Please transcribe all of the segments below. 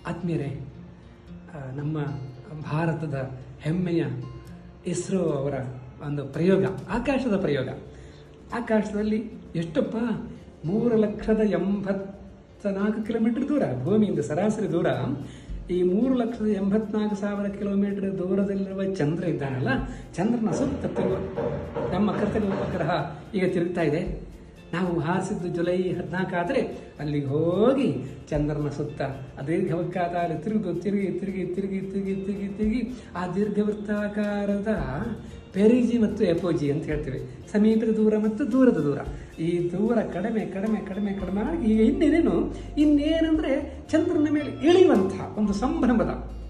ಆತ್ಮೀಯರೇ ಆ, ನಮ್ಮ ಭಾರತದ ಹೆಮ್ಮೆಯ ಇಸ್ರೋ ಅವರ ಒಂದು ಪ್ರಯೋಗ ಆಕಾಶದ ಪ್ರಯೋಗ ಆಕಾಶದಲ್ಲಿ ಎಷ್ಟಪ್ಪ ಮೂರು ಲಕ್ಷದ ಎಂಬತ್ತ ನಾಲ್ಕು ಕಿಲೋಮೀಟರ್ ದೂರ ಭೂಮಿಯಿಂದ ಸರಾಸರಿ ದೂರ ಈ ಮೂರು ಲಕ್ಷದ ಎಂಬತ್ನಾಲ್ಕು ಸಾವಿರ ಕಿಲೋಮೀಟರ್ ದೂರದಲ್ಲಿರುವ ಚಂದ್ರ ಇದ್ದಾನಲ್ಲ ಚಂದ್ರನ ಸುತ್ತ ತಿರುವ ನಮ್ಮ ಕರ್ತವ್ಯ ಉಪಗ್ರಹ ಈಗ ತಿರುಗ್ತಾ ಇದೆ ನಾವು ಹಾರಿಸಿದ್ದು ಜುಲೈ ಹದಿನಾಲ್ಕು ಆದರೆ ಅಲ್ಲಿಗೆ ಹೋಗಿ ಚಂದ್ರನ ಸುತ್ತ ಆ ದೀರ್ಘವೃತ್ತಾಕಾರ ತಿರುಗಿ ತಿರುಗಿ ತಿರುಗಿ ತಿರುಗಿ ತಿರುಗಿ ತಿರುಗಿ ತಿರುಗಿ ಆ ದೀರ್ಘವೃತ್ತಾಕಾರದ ಪೆರಿಜಿ ಮತ್ತು ಎಪೋಜಿ ಅಂತ ಹೇಳ್ತೀವಿ ಸಮೀಪದ ದೂರ ಮತ್ತು ದೂರದ ದೂರ ಈ ದೂರ ಕಡಿಮೆ ಕಡಿಮೆ ಕಡಿಮೆ ಕಡಿಮೆ ಆಗಿ ಈಗ ಇನ್ನೇನೇನು ಇನ್ನೇನಂದ್ರೆ ಚಂದ್ರನ ಮೇಲೆ ಇಳಿಯುವಂತಹ ಒಂದು ಸಂಭ್ರಮದ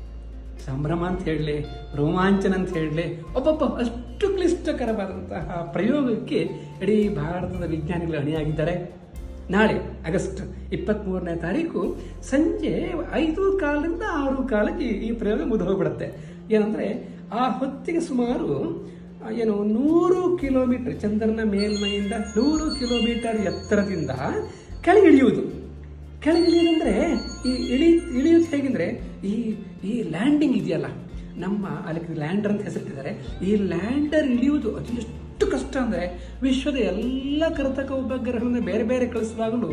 ಸಂಭ್ರಮ ಅಂತ ಹೇಳಲಿ ರೋಮಾಂಚನ ಅಂತ ಹೇಳಲಿ ಒಬ್ಬೊಬ್ಬ ಅಷ್ಟು ಕ್ಲಿಷ್ಟಕರವಾದಂತಹ ಪ್ರಯೋಗಕ್ಕೆ ಇಡೀ ಭಾರತದ ವಿಜ್ಞಾನಿಗಳು ಅಣಿಯಾಗಿದ್ದಾರೆ ನಾಳೆ ಆಗಸ್ಟ್ ಇಪ್ಪತ್ತ್ಮೂರನೇ ತಾರೀಕು ಸಂಜೆ ಐದು ಕಾಲದಿಂದ ಆರು ಕಾಲಕ್ಕೆ ಈ ಪ್ರಯೋಗ ಮುಗಿದು ಹೋಗ್ಬಿಡುತ್ತೆ ಏನಂದರೆ ಆ ಹೊತ್ತಿಗೆ ಸುಮಾರು ಆ, ಏನು ನೂರು ಕಿಲೋಮೀಟರ್ ಚಂದ್ರನ ಮೇಲ್ಮೈಯಿಂದ ನೂರು ಕಿಲೋಮೀಟರ್ ಎತ್ತರದಿಂದ ಕೆಳಗಿಳಿಯುವುದು ಕೆಳಗಿಳಿಯೋದಂದ್ರೆ ಈ ಇಳಿ ಇಳಿಯೋದು ಹೇಗೆಂದ್ರೆ ಈ ಈ ಲ್ಯಾಂಡಿಂಗ್ ಇದೆಯಲ್ಲ ನಮ್ಮ ಅದಕ್ಕೆ ಲ್ಯಾಂಡರ್ ಅಂತ ಹೆಸರಿಟ್ಟಿದ್ದಾರೆ ಈ ಲ್ಯಾಂಡರ್ ಇಳಿಯುವುದು ಅದು ಎಷ್ಟು ಕಷ್ಟ ಅಂದರೆ ವಿಶ್ವದ ಎಲ್ಲ ಕೃತಕ ಉಪಗ್ರಹಗಳನ್ನು ಬೇರೆ ಬೇರೆ ಕಳಿಸುವಾಗಲೂ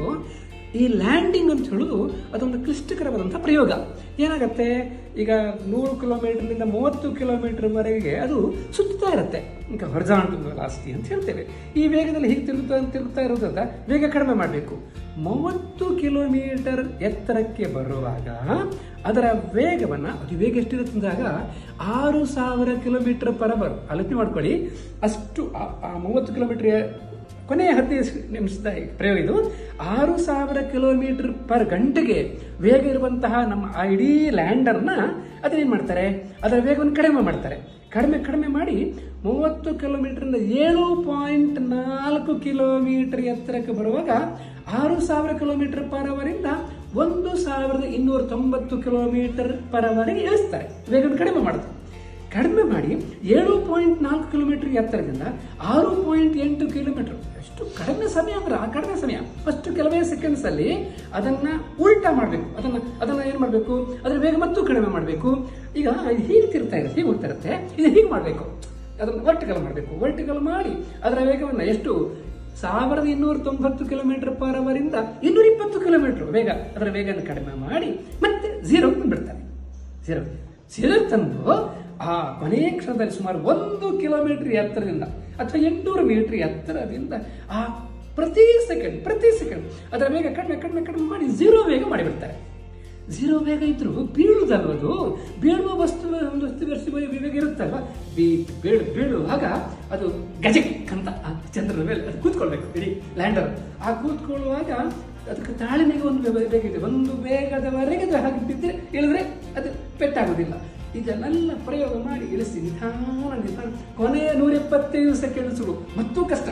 ಈ ಲ್ಯಾಂಡಿಂಗ್ ಅಂತ ಹೇಳೋದು ಅದೊಂದು ಕ್ಲಿಷ್ಟಕರವಾದಂಥ ಪ್ರಯೋಗ ಏನಾಗುತ್ತೆ ಈಗ ನೂರು ಕಿಲೋಮೀಟರ್ನಿಂದ ಮೂವತ್ತು ಕಿಲೋಮೀಟರ್ವರೆಗೆ ಅದು ಸುತ್ತಾ ಇರುತ್ತೆ ಈಗ ಹೊರಜಾಂಟಲ್ ವೆಲಾಸಿಟಿ ಅಂತ ಹೇಳ್ತೇವೆ ಈ ವೇಗದಲ್ಲಿ ಹೀಗೆ ತಿರುಗುತ್ತಾ ತಿರುಗ್ತಾ ಇರೋದ್ರಿಂದ ವೇಗ ಕಡಿಮೆ ಮಾಡಬೇಕು ಮೂವತ್ತು ಕಿಲೋಮೀಟರ್ ಎತ್ತರಕ್ಕೆ ಬರುವಾಗ ಅದರ ವೇಗವನ್ನು ಅದು ವೇಗ ಎಷ್ಟಿರುತ್ತೆ ಅಂದಾಗ ಆರು ಸಾವಿರ ಕಿಲೋಮೀಟರ್ ಪರ್ ಅವರ್ ಅಳತೆ ಮಾಡ್ಕೊಳ್ಳಿ ಅಷ್ಟು ಆ- ಆ ಮೂವತ್ತು ಕಿಲೋಮೀಟರ್ ಕೊನೆಯ ಹದಿನೈದು ನಿಮಿಷದ ಈ ಪ್ರಯೋಗ ಇದು ಆರು ಸಾವಿರ ಕಿಲೋಮೀಟರ್ ಪರ್ ಗಂಟೆಗೆ ವೇಗ ಇರುವಂತಹ ನಮ್ಮ ಆ ಇಡೀ ಲ್ಯಾಂಡರ್ನ ಅದನ್ನೇನು ಮಾಡ್ತಾರೆ ಅದರ ವೇಗವನ್ನು ಕಡಿಮೆ ಮಾಡ್ತಾರೆ ಕಡಿಮೆ ಕಡಿಮೆ ಮಾಡಿ ಮೂವತ್ತು ಕಿಲೋಮೀಟರ್ನ ಏಳು ಪಾಯಿಂಟ್ ನಾಲ್ಕು ಕಿಲೋಮೀಟರ್ ಎತ್ತರಕ್ಕೆ ಬರುವಾಗ ಆರು ಸಾವಿರ ಕಿಲೋಮೀಟರ್ ಪರ್ ಅವರಿಂದ ಒಂದು ಸಾವಿರದ ಇನ್ನೂರ ತೊಂಬತ್ತು ಕಿಲೋಮೀಟರ್ ಪರ್ ಅವರಿಗೆ ಇಳಿಸ್ತಾರೆ ವೇಗವನ್ನು ಕಡಿಮೆ ಮಾಡ್ತಾರೆ ಕಡಿಮೆ ಮಾಡಿ ಏಳು ಪಾಯಿಂಟ್ ನಾಲ್ಕು ಕಿಲೋಮೀಟರ್ ಎತ್ತರದಿಂದ ಆರು ಪಾಯಿಂಟ್ ಎಂಟು ಕಿಲೋಮೀಟರ್ ಅಷ್ಟು ಕಡಿಮೆ ಸಮಯ ಅಂದ್ರೆ ಆ ಕಡಿಮೆ ಸಮಯ ಫಸ್ಟ್ ಕೆಲವೇ ಸೆಕೆಂಡ್ಸ್ ಅಲ್ಲಿ ಅದನ್ನ ಉಲ್ಟಾ ಮಾಡಬೇಕು ಅದನ್ನ ಅದನ್ನ ಏನ್ ಮಾಡಬೇಕು ಅದರ ವೇಗ ಮತ್ತು ಕಡಿಮೆ ಮಾಡಬೇಕು ಈಗ ಇದು ಹೀಗೆ ತಿರ್ತಾ ಇರುತ್ತೆ ಹೀಗೆ ಹೋಗ್ತಾ ಇರುತ್ತೆ ಇದು ಹೀಗೆ ಮಾಡಬೇಕು ಅದನ್ನು ವರ್ಟಿಕಲ್ ಮಾಡಬೇಕು ವರ್ಟಿಕಲ್ ಮಾಡಿ ಅದರ ವೇಗವನ್ನು ಎಷ್ಟು ಸಾವಿರದ ಇನ್ನೂರ ತೊಂಬತ್ತು ಕಿಲೋಮೀಟರ್ ಪರ್ ಅವರಿಂದ ಇನ್ನೂರ ಇಪ್ಪತ್ತು ಕಿಲೋಮೀಟರ್ ವೇಗ ಅದರ ವೇಗನ ಕಡಿಮೆ ಮಾಡಿ ಮತ್ತೆ ಝೀರೋ ಬಿಡ್ತಾರೆ ಝೀರೋ ಝೀರೋ ತಂದು ಆ ಕೊನೆಯ ಕ್ಷಣದಲ್ಲಿ ಸುಮಾರು ಒಂದು ಕಿಲೋಮೀಟರ್ ಎತ್ತರದಿಂದ ಅಥವಾ ಎಂಟುನೂರು ಮೀಟರ್ ಎತ್ತರದಿಂದ ಆ ಪ್ರತಿ ಸೆಕೆಂಡ್ ಪ್ರತಿ ಸೆಕೆಂಡ್ ಅದರ ವೇಗ ಕಡಿಮೆ ಕಡಿಮೆ ಕಡಿಮೆ ಮಾಡಿ ಝೀರೋ ವೇಗ ಮಾಡಿಬಿಡ್ತಾರೆ ಝೀರೋ ವೇಗ ಇದ್ರು ಬೀಳುವುದಲ್ವದು ಬೀಳುವ ವಸ್ತು ಒಂದು ವಸ್ತು ವಸ್ತು ವೇಗ ಇರುತ್ತಲ್ವ ಬೀ ಬೀಳು ಬೀಳುವಾಗ ಅದು ಗಜಕ್ ಅಂತ ಆ ಚಂದ್ರನ ಮೇಲೆ ಅದು ಕೂತ್ಕೊಳ್ಬೇಕು ಇಡೀ ಲ್ಯಾಂಡರ್ ಆ ಕೂತ್ಕೊಳ್ಳುವಾಗ ಅದಕ್ಕೆ ತಾಳ್ಮೆಗೆ ಒಂದು ವೇಗ ವೇಗ ಇದೆ ಒಂದು ವೇಗದವರೆಗೆ ಅದು ಹಾಗೆ ಬಿದ್ದರೆ ಇಳಿದ್ರೆ ಅದು ಪೆಟ್ಟಾಗೋದಿಲ್ಲ ಇದನ್ನೆಲ್ಲ ಪ್ರಯೋಗ ಮಾಡಿ ಇಳಿಸಿ ನಿಧಾನ ನಿಧಾನ ಕೊನೆಯ ನೂರ ಎಪ್ಪತ್ತೈದು ಸೆಕೆಂಡ್ಸ್ಗಳು ಮತ್ತೂ ಕಷ್ಟ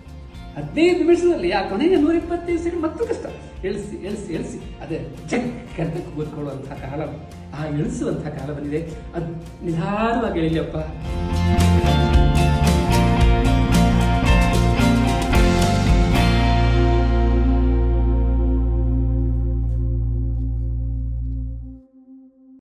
ಹದಿನೈದು ನಿಮಿಷದಲ್ಲಿ ಆ ಕೊನೆಯ ನೂರ ಇಪ್ಪತ್ತೈದು ಸೆಕೆಂಡ್ ಮತ್ತೂ ಕಷ್ಟ ಇಳಿಸಿ ಇಳಿಸಿ ಇಳಿಸಿ ಅದೇ ಜಗ್ ಅಂತ ಕೂತ್ಕೊಳ್ಳುವಂತಹ ಕಾಲ ಆ ಇಳಿಸುವಂತಹ ಕಾಲ ಬಂದಿದೆ ಅದು ನಿಧಾನವಾಗಿ ಇಳಿಯಪ್ಪ